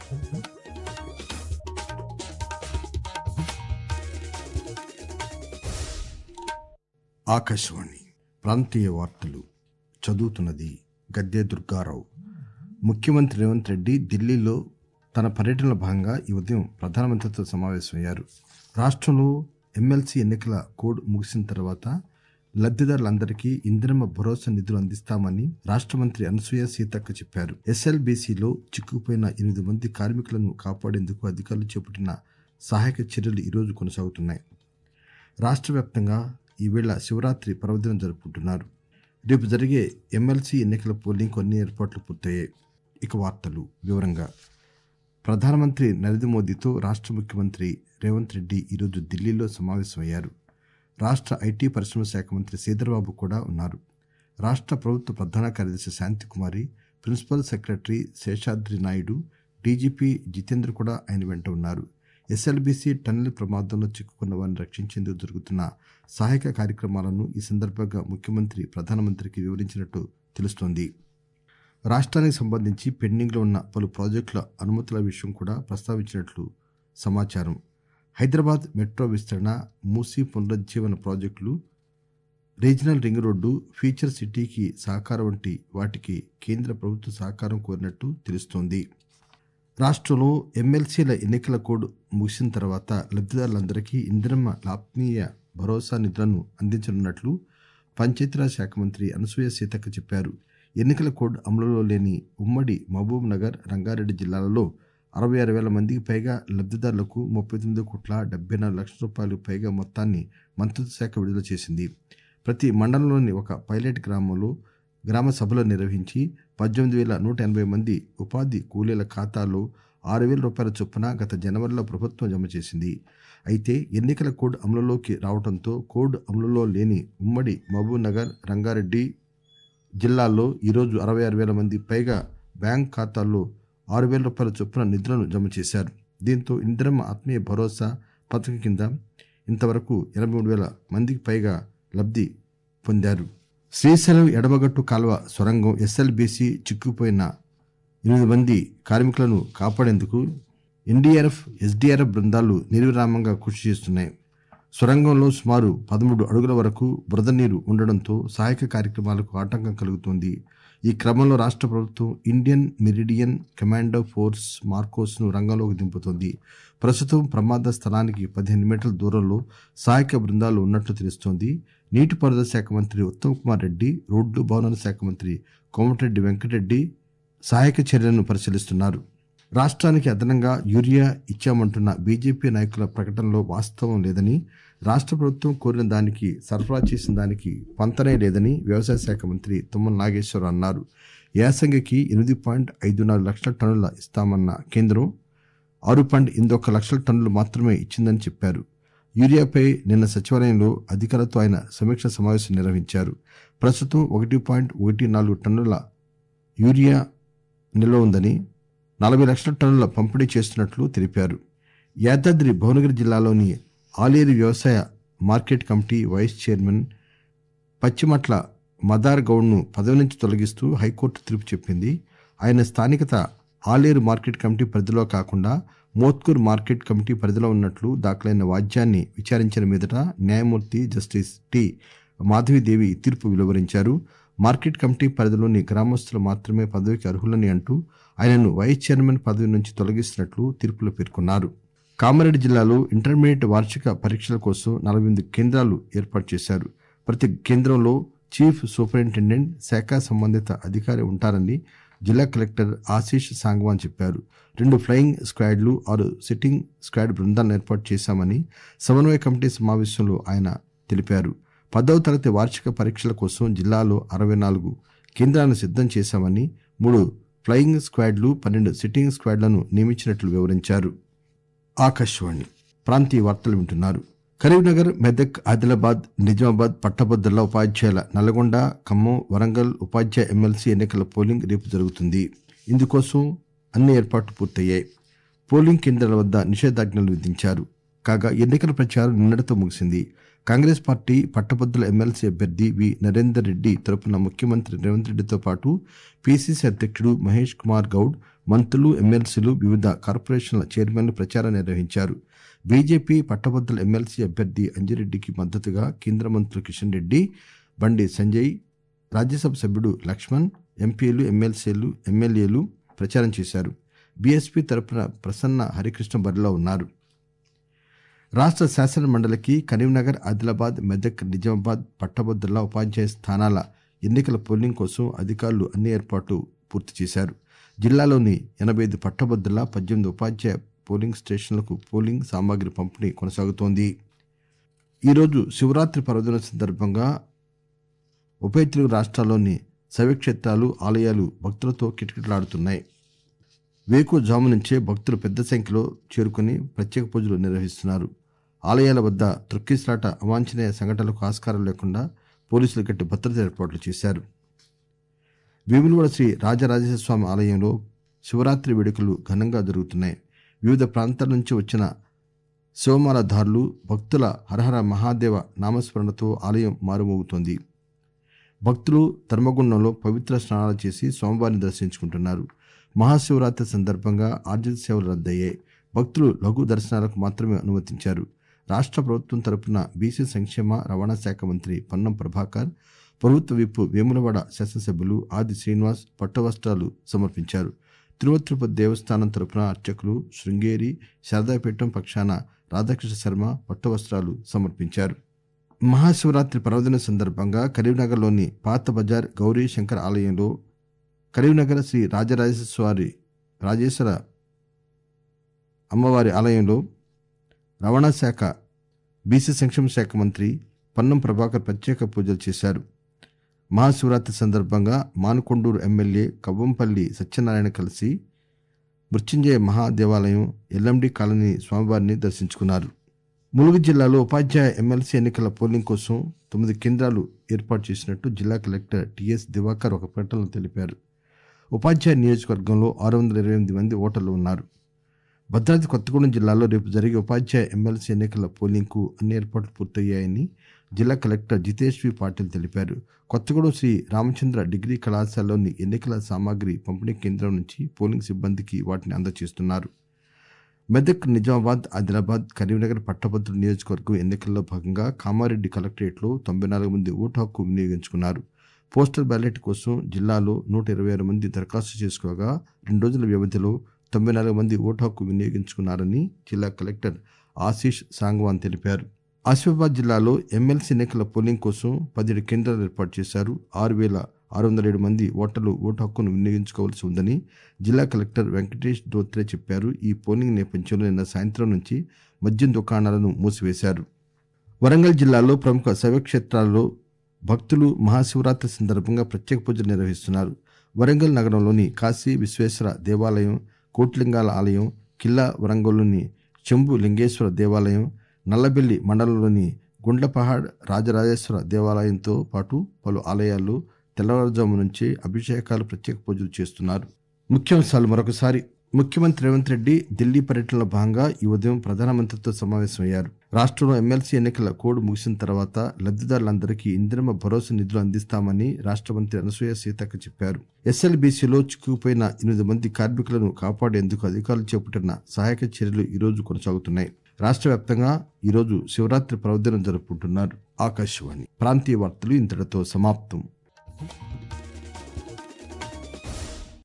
ఆకాశవాణి ప్రాంతీయ వార్తలు చదువుతున్నది గద్దె దుర్గారావు ముఖ్యమంత్రి రేవంత్ రెడ్డి ఢిల్లీలో తన పర్యటనలో భాగంగా ఈ ఉదయం ప్రధానమంత్రితో సమావేశమయ్యారు రాష్ట్రంలో ఎమ్మెల్సీ ఎన్నికల కోడ్ ముగిసిన తర్వాత లబ్దిదారులందరికీ ఇందిరమ్మ భరోసా నిధులు అందిస్తామని రాష్ట్ర మంత్రి అనసూయ సీతక్క చెప్పారు ఎస్ఎల్బీసీలో చిక్కుకుపోయిన ఎనిమిది మంది కార్మికులను కాపాడేందుకు అధికారులు చేపట్టిన సహాయక చర్యలు ఈరోజు కొనసాగుతున్నాయి రాష్ట్ర వ్యాప్తంగా ఈవేళ శివరాత్రి పర్వదినం జరుపుకుంటున్నారు రేపు జరిగే ఎమ్మెల్సీ ఎన్నికల పోలింగ్ కొన్ని ఏర్పాట్లు పూర్తయ్యాయి ఇక వార్తలు వివరంగా ప్రధానమంత్రి నరేంద్ర మోదీతో రాష్ట్ర ముఖ్యమంత్రి రేవంత్ రెడ్డి ఈరోజు ఢిల్లీలో సమావేశమయ్యారు రాష్ట్ర ఐటీ పరిశ్రమ శాఖ మంత్రి శ్రీధర్బాబు కూడా ఉన్నారు రాష్ట్ర ప్రభుత్వ ప్రధాన కార్యదర్శి Shanthikumari principal secretary Seshadri Naidu DGP Jitendra కూడా ఆయన వెంట ఉన్నారు ఎస్ఎల్బీసీ టన్నెల్ ప్రమాదంలో చిక్కుకున్న వారిని రక్షించేందుకు జరుగుతున్న సహాయక కార్యక్రమాలను ఈ సందర్భంగా ముఖ్యమంత్రి ప్రధానమంత్రికి వివరించినట్టు తెలుస్తోంది రాష్ట్రానికి సంబంధించి పెండింగ్లో ఉన్న పలు ప్రాజెక్టుల అనుమతుల విషయం కూడా ప్రస్తావించినట్లు సమాచారం హైదరాబాద్ మెట్రో విస్తరణ మూసీ పునరుజ్జీవన ప్రాజెక్టులు రీజనల్ రింగ్ రోడ్డు ఫీచర్ సిటీకి సహకారం వంటి వాటికి కేంద్ర ప్రభుత్వ సహకారం కోరినట్టు తెలుస్తోంది రాష్ట్రంలో ఎమ్మెల్సీల ఎన్నికల కోడ్ ముగిసిన తర్వాత లబ్దిదారులందరికీ ఇందిరమ్మ ఆత్మీయ భరోసా నిధులను అందించనున్నట్లు పంచాయతీరాజ్ శాఖ మంత్రి అనసూయ సీతక్క చెప్పారు ఎన్నికల కోడ్ అమలులో లేని ఉమ్మడి మహబూబ్ నగర్ రంగారెడ్డి జిల్లాలలో అరవై ఆరు వేల మందికి పైగా లబ్దిదారులకు ముప్పై తొమ్మిది కోట్ల డెబ్బై నాలుగు లక్షల రూపాయలు పైగా మొత్తాన్ని మంత్రిత్వ శాఖ విడుదల చేసింది ప్రతి మండలంలోని ఒక పైలట్ గ్రామంలో గ్రామ సభలు నిర్వహించి పద్దెనిమిది వేల నూట ఎనభై మంది ఉపాధి కూలీల ఖాతాలో ఆరు వేల రూపాయల చొప్పున గత జనవరిలో ప్రభుత్వం జమ చేసింది అయితే ఎన్నికల కోడ్ అమలులోకి రావడంతో కోడ్ అమలులో లేని ఉమ్మడి మహబూబ్ నగర్ రంగారెడ్డి జిల్లాల్లో ఈరోజు అరవై ఆరు వేల మంది పైగా బ్యాంక్ ఖాతాల్లో ఆరు వేల రూపాయల చొప్పున నిధులను జమ చేశారు దీంతో ఇందిరమ్మ ఆత్మీయ భరోసా పథకం కింద ఇంతవరకు ఎనభై మూడు వేల మందికి పైగా లబ్ధి పొందారు శ్రీశైలం ఎడమగట్టు కాల్వ సొరంగం ఎస్ఎల్బీసీ చిక్కుపోయిన ఎనిమిది మంది కార్మికులను కాపాడేందుకు ఎన్డీఆర్ఎఫ్ ఎస్డీఆర్ఎఫ్ బృందాలు నిర్విరామంగా కృషి చేస్తున్నాయి సొరంగంలో సుమారు పదమూడు అడుగుల వరకు బురద నీరు ఉండడంతో సహాయక కార్యక్రమాలకు ఆటంకం కలుగుతోంది ఈ క్రమంలో రాష్ట్ర ప్రభుత్వం Indian meridian commando force MARCOS ను రంగంలోకి దింపుతోంది ప్రస్తుతం ప్రమాద స్థలానికి పదిహేను మీటర్ల దూరంలో సహాయక బృందాలు ఉన్నట్లు తెలుస్తోంది నీటిపారుదల శాఖ మంత్రి ఉత్తమ్ కుమార్ రెడ్డి రోడ్లు భవనాల శాఖ మంత్రి కోమటిరెడ్డి వెంకటరెడ్డి సహాయక చర్యలను పరిశీలిస్తున్నారు రాష్ట్రానికి అదనంగా యూరియా ఇచ్చామంటున్న బీజేపీ నాయకుల ప్రకటనలో వాస్తవం లేదని రాష్ట్ర ప్రభుత్వం కోరిన దానికి సరఫరా చేసిన దానికి పంతనే లేదని వ్యవసాయ శాఖ మంత్రి తుమ్మల నాగేశ్వరరావు అన్నారు యాసంగికి ఎనిమిది పాయింట్ ఐదు నాలుగు లక్షల టన్నుల ఇస్తామన్న కేంద్రం ఆరు పాయింట్ ఎనిమిది ఒక్క లక్షల టన్నులు మాత్రమే ఇచ్చిందని చెప్పారు యూరియాపై నిన్న సచివాలయంలో అధికారులతో ఆయన సమీక్ష సమావేశం నిర్వహించారు ప్రస్తుతం ఒకటి పాయింట్ ఒకటి నాలుగు టన్నుల యూరియా నిల్వ ఉందని నలభై లక్షల టన్నుల పంపిణీ చేస్తున్నట్లు తెలిపారు యాదాద్రి భువనగిరి జిల్లాలోని ఆలేరు వ్యవసాయ market committee vice chairman Pachimatla Madar గౌడ్ను పదవి నుంచి తొలగిస్తూ హైకోర్టు తీర్పు చెప్పింది ఆయన స్థానికత ఆలేరు మార్కెట్ కమిటీ పరిధిలో కాకుండా మోత్కూర్ మార్కెట్ కమిటీ పరిధిలో ఉన్నట్లు దాఖలైన వాద్యాన్ని విచారించిన మీదట న్యాయమూర్తి జస్టిస్ టి మాధవిదేవి ఈ తీర్పు వెలువరించారు మార్కెట్ కమిటీ పరిధిలోని గ్రామస్తులు మాత్రమే పదవికి అర్హులని అంటూ ఆయనను వైస్ చైర్మన్ పదవి నుంచి తొలగిస్తున్నట్లు తీర్పులో పేర్కొన్నారు కామారెడ్డి జిల్లాలో ఇంటర్మీడియట్ వార్షిక పరీక్షల కోసం నలభై ఎనిమిది కేంద్రాలు ఏర్పాటు చేశారు ప్రతి కేంద్రంలో చీఫ్ సూపరింటెండెంట్ శాఖ సంబంధిత అధికారి ఉంటారని జిల్లా కలెక్టర్ ఆశీష్ సాంగ్వాన్ చెప్పారు రెండు ఫ్లయింగ్ స్క్వాడ్లు ఆరు సిట్టింగ్ స్క్వాడ్ బృందాలను ఏర్పాటు చేశామని సమన్వయ కమిటీ సమావేశంలో ఆయన తెలిపారు పదవ తరగతి వార్షిక పరీక్షల కోసం జిల్లాలో అరవై నాలుగు కేంద్రాలను సిద్ధం చేశామని మూడు ఫ్లయింగ్ స్క్వాడ్లు పన్నెండు సిట్టింగ్ స్క్వాడ్లను నియమించినట్లు వివరించారు ఆకాశవాణి ప్రాంతీయ వార్తలు వింటున్నారు కరీంనగర్ మెదక్ ఆదిలాబాద్ నిజామాబాద్ పట్టభద్రుల ఉపాధ్యాయుల నల్గొండ ఖమ్మం వరంగల్ ఉపాధ్యాయ ఎమ్మెల్సీ ఎన్నికల పోలింగ్ రేపు జరుగుతుంది ఇందుకోసం అన్ని ఏర్పాట్లు పూర్తయ్యాయి పోలింగ్ కేంద్రాల వద్ద నిషేధాజ్ఞలు విధించారు కాగా ఎన్నికల ప్రచారం నిన్నటితో ముగిసింది కాంగ్రెస్ పార్టీ పట్టభద్రుల ఎమ్మెల్సీ అభ్యర్థి వి నరేందర్ రెడ్డి తరపున ముఖ్యమంత్రి రేవంత్ రెడ్డితో పాటు పిసిసి అధ్యక్షుడు మహేష్ కుమార్ గౌడ్ మంత్రులు ఎమ్మెల్సీలు వివిధ కార్పొరేషన్ల చైర్మన్లు ప్రచారం నిర్వహించారు బీజేపీ పట్టభద్రుల ఎమ్మెల్సీ అభ్యర్థి అంజిరెడ్డికి మద్దతుగా కేంద్ర మంత్రులు కిషన్ రెడ్డి బండి సంజయ్ రాజ్యసభ సభ్యుడు లక్ష్మణ్ ఎంపీలు ఎమ్మెల్సీలు ఎమ్మెల్యేలు ప్రచారం చేశారు బీఎస్పీ తరపున ప్రసన్న హరికృష్ణ బరిలో ఉన్నారు రాష్ట్ర శాసన మండలికి కరీంనగర్ ఆదిలాబాద్ మెదక్ నిజామాబాద్ పట్టభద్రుల ఉపాధ్యాయ స్థానాల ఎన్నికల పోలింగ్ కోసం అధికారులు అన్ని ఏర్పాట్లు పూర్తి చేశారు జిల్లాలోని ఎనభై ఐదు పట్టభద్రుల పద్దెనిమిది ఉపాధ్యాయ పోలింగ్ స్టేషన్లకు పోలింగ్ సామాగ్రి పంపిణీ కొనసాగుతోంది ఈరోజు శివరాత్రి పర్వదినం సందర్భంగా ఉభయ తెలుగు రాష్ట్రాల్లోని శైవక్షేత్రాలు ఆలయాలు భక్తులతో కిటకిటలాడుతున్నాయి వేకుజాము నుంచే భక్తులు పెద్ద సంఖ్యలో చేరుకుని ప్రత్యేక పూజలు నిర్వహిస్తున్నారు ఆలయాల వద్ద తొక్కిసలాట అవాంఛనీయ సంఘటనలకు ఆస్కారం లేకుండా పోలీసులు గట్టి భద్రత ఏర్పాట్లు చేశారు వేములవాడ శ్రీ రాజరాజేశ్వర స్వామి ఆలయంలో శివరాత్రి వేడుకలు ఘనంగా జరుగుతున్నాయి వివిధ ప్రాంతాల నుంచి వచ్చిన శివమాలధారులు భక్తుల హరహర మహాదేవ నామస్మరణతో ఆలయం మారుమోగుతోంది భక్తులు ధర్మగుండంలో పవిత్ర స్నానాలు చేసి స్వామివారిని దర్శించుకుంటున్నారు మహాశివరాత్రి సందర్భంగా ఆర్జిత సేవలు రద్దయ్యాయి భక్తులు లఘు దర్శనాలకు మాత్రమే అనుమతించారు రాష్ట్ర ప్రభుత్వం తరపున బీసీ సంక్షేమ రవాణా శాఖ మంత్రి పొన్నం ప్రభాకర్ ప్రభుత్వ విప్ వేములవాడ శాసనసభ్యులు ఆది శ్రీనివాస్ పట్టు వస్త్రాలు సమర్పించారు తిరుమల తిరుపతి దేవస్థానం తరపున అర్చకులు శృంగేరి శారదాపీఠం పక్షాన రాధాకృష్ణ శర్మ పట్టు వస్త్రాలు సమర్పించారు మహాశివరాత్రి పర్వదినం సందర్భంగా కరీంనగర్లోని పాత బజార్ గౌరీ శంకర్ ఆలయంలో కరీంనగర్ శ్రీ రాజరాజేశ్వర స్వారి రాజేశ్వర అమ్మవారి ఆలయంలో రవాణా శాఖ బీసీ సంక్షేమ శాఖ మంత్రి పన్నం ప్రభాకర్ ప్రత్యేక పూజలు చేశారు మహాశివరాత్రి సందర్భంగా మానుకొండూరు ఎమ్మెల్యే కవ్వంపల్లి సత్యనారాయణ కలిసి మృత్యుంజయ మహాదేవాలయం ఎల్లండి కాలనీ స్వామివారిని దర్శించుకున్నారు ములుగు జిల్లాలో ఉపాధ్యాయ ఎమ్మెల్సీ ఎన్నికల పోలింగ్ కోసం తొమ్మిది కేంద్రాలు ఏర్పాటు చేసినట్టు జిల్లా కలెక్టర్ టిఎస్ దివాకర్ ఒక ప్రకటనలో తెలిపారు ఉపాధ్యాయ నియోజకవర్గంలో ఆరు వందల ఇరవై ఎనిమిది మంది ఓటర్లు ఉన్నారు భద్రాద్రి కొత్తగూడెం జిల్లాలో రేపు జరిగే ఉపాధ్యాయ ఎమ్మెల్సీ ఎన్నికల పోలింగ్కు అన్ని ఏర్పాట్లు పూర్తయ్యాయని జిల్లా కలెక్టర్ జితేష్ వి పాటిల్ తెలిపారు కొత్తగూడెం శ్రీ రామచంద్ర డిగ్రీ కళాశాలలోని ఎన్నికల సామాగ్రి పంపిణీ కేంద్రం నుంచి పోలింగ్ సిబ్బందికి వాటిని అందజేస్తున్నారు మెదక్ నిజామాబాద్ ఆదిలాబాద్ కరీంనగర్ పట్టభద్రుల నియోజకవర్గం ఎన్నికల్లో భాగంగా కామారెడ్డి కలెక్టరేట్లో తొంభై నాలుగు మంది ఓటు హక్కు వినియోగించుకున్నారు పోస్టల్ బ్యాలెట్ కోసం జిల్లాలో నూట ఇరవై ఆరు మంది దరఖాస్తు చేసుకోగా రెండు రోజుల వ్యవధిలో తొంభై నాలుగు మంది ఓటు హక్కు వినియోగించుకున్నారని జిల్లా కలెక్టర్ ఆశీష్ సాంగ్వాన్ తెలిపారు ఆసిఫాబాద్ జిల్లాలో ఎమ్మెల్సీ ఎన్నికల పోలింగ్ కోసం పదిహేడు కేంద్రాలు ఏర్పాటు చేశారు ఆరు వేల ఆరు వందల ఏడు మంది ఓటర్లు ఓటు హక్కును వినియోగించుకోవాల్సి ఉందని జిల్లా కలెక్టర్ వెంకటేష్ దోత్రే చెప్పారు ఈ పోలింగ్ నేపథ్యంలో నిన్న సాయంత్రం నుంచి మద్యం దుకాణాలను మూసివేశారు వరంగల్ జిల్లాలో ప్రముఖ శైవక్షేత్రాల్లో భక్తులు మహాశివరాత్రి సందర్భంగా ప్రత్యేక పూజలు నిర్వహిస్తున్నారు వరంగల్ నగరంలోని కాశీ విశ్వేశ్వర దేవాలయం కోట్లింగాల ఆలయం కిల్లా వరంగల్లోని చెంబు లింగేశ్వర దేవాలయం నల్లబెల్లి మండలంలోని గుండ్లపహాడ్ రాజరాజేశ్వర దేవాలయంతో పాటు పలు ఆలయాల్లో తెల్లవారుజాము నుంచే అభిషేకాలు ప్రత్యేక పూజలు చేస్తున్నారు ముఖ్యాంశాలు మరొకసారి ముఖ్యమంత్రి రేవంత్ రెడ్డి ఢిల్లీ పర్యటనలో భాగంగా ఈ ఉదయం ప్రధానమంత్రితో సమావేశమయ్యారు రాష్ట్రంలో ఎమ్మెల్సీ ఎన్నికల కోడ్ ముగిసిన తర్వాత లబ్దిదారులందరికీ ఇందిరమ్మ భరోసా నిధులు అందిస్తామని రాష్ట్ర మంత్రి అనసూయ సీతక్క చెప్పారు ఎస్ఎల్బీసీలో చిక్కుకుపోయిన ఎనిమిది మంది కార్మికులను కాపాడేందుకు అధికారులు చేపట్టిన సహాయక చర్యలు ఈ రోజు కొనసాగుతున్నాయి రాష్ట్ర వ్యాప్తంగా ఈరోజు శివరాత్రి పర్వదినం జరుపుకుంటున్నారు ఆకాశవాణి ప్రాంతీయ వార్తలు ఇంతటితో సమాప్తం